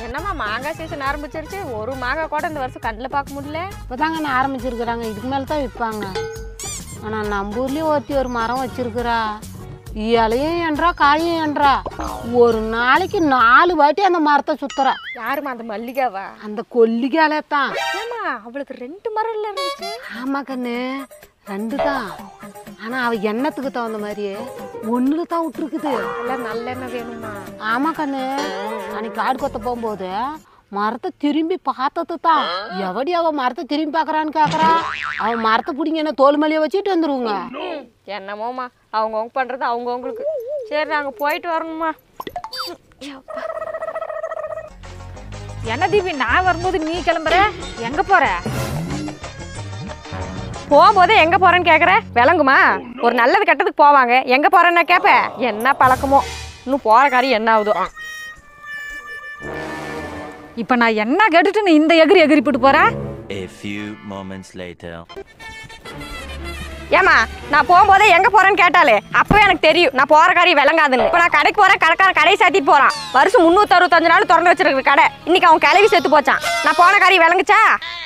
என்னம்மா மாங்காய் சீசன் ஆரம்பிச்சிருச்சு ஒரு மாங்காய் கூட இந்த வருஷம் கண்ணில் பார்க்க முடியல இப்போதாங்க நான் ஆரம்பிச்சிருக்கிறாங்க இதுக்கு மேலே தான் விற்பாங்க ஆனால் நம்ம ஊர்லேயும் ஒருத்தி ஒரு மரம் வச்சிருக்கிறா இலையும் என்றா காயும் என்றா ஒரு நாளைக்கு நாலு வாட்டி அந்த மரத்தை சுத்துறா யாரும்மா அந்த மல்லிகாவா அந்த கொல்லிக்காலே தான் ஏம்மா அவளுக்கு ரெண்டு மரம் இல்லை இருந்துச்சு ஆமா கண்ணு ரெண்டு தான் ஆனால் அவ எண்ணத்துக்கு தகுந்த மாதிரியே ஒன்றில் தான் விட்டுருக்குது எல்லாம் நல்லெண்ணெய் வேணுமா ஆமா கண்ணு அன்னைக்கு காடு கொத்த போகும்போது மரத்தை திரும்பி பார்த்தது தான் எவடி அவ மரத்தை திரும்பி பார்க்கறான்னு கேட்குறா அவன் மரத்தை பிடிங்க என்ன தோல் மலையை வச்சுட்டு வந்துருவோங்க ம், என்னமோம்மா அவங்கவுங்க பண்ணுறது அவங்கவுங்களுக்கு சரி நாங்கள் போயிட்டு வரணுமா என்ன தீபி நான் வரும்போது நீ கிளம்புற எங்க போற போகும்போதே எங்கே போகிறேன்னு கேட்குற விளங்குமா ஒரு நல்லது கெட்டதுக்கு போவாங்க எங்கே போகிறேன்னு கேட்ப என்ன பழக்கமோ இன்னும் போகிற காரியம் என்ன ஆகுதோ இப்ப நான் என்ன கேட்டுட்டு நீ இந்த எகிரி எகிரி போட்டு போற A few moments later. ஏமா நான் போகும்போதே எங்க போறேன்னு கேட்டாலே அப்பவே எனக்கு தெரியும் நான் போற காரியம் விளங்காதுன்னு இப்போ நான் கடைக்கு போறேன் கடைக்காரன் கடையை சாத்திட்டு போறான் வருஷம் முந்நூற்றி அறுபத்தஞ்சு நாள் திறந்து வச்சிருக்கிற கடை இன்னைக்கு அவன் கிளவி செத்து போச்சான் நான் போன காரியம் விளங்குச்சா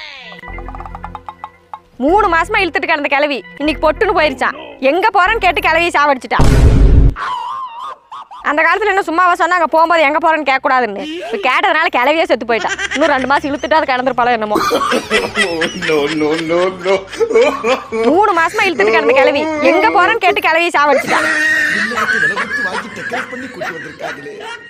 மூணு மாசமா இழுத்துட்டு கிடந்த கிளவி இன்னைக்கு பொட்டுன்னு போயிருச்சான் எங்க போறேன்னு கேட்டு கிளவியை சாவடிச்சிட்டான் அந்த காலத்துல என்ன சும்மாவா சொன்னாங்க போகும்போது எங்க போறேன்னு கேட்கக்கூடாதுன்னு இப்போ கேட்டதுனால கிளவியே செத்து போயிட்டான் இன்னும் ரெண்டு மாசம் இழுத்துட்டு அது கிடந்துருப்பாளோ என்னமோ no, no, no, no. மூணு மாசமா இழுத்துட்டு கிடந்த கிளவி எங்க போறேன்னு கேட்டு கிளவியை சாவடிச்சிட்டான் விளையாட்டு விலை கொடுத்து வாங்கி டெக்கரேட் பண்ணி கூட்டி வந்திருக்காங்களே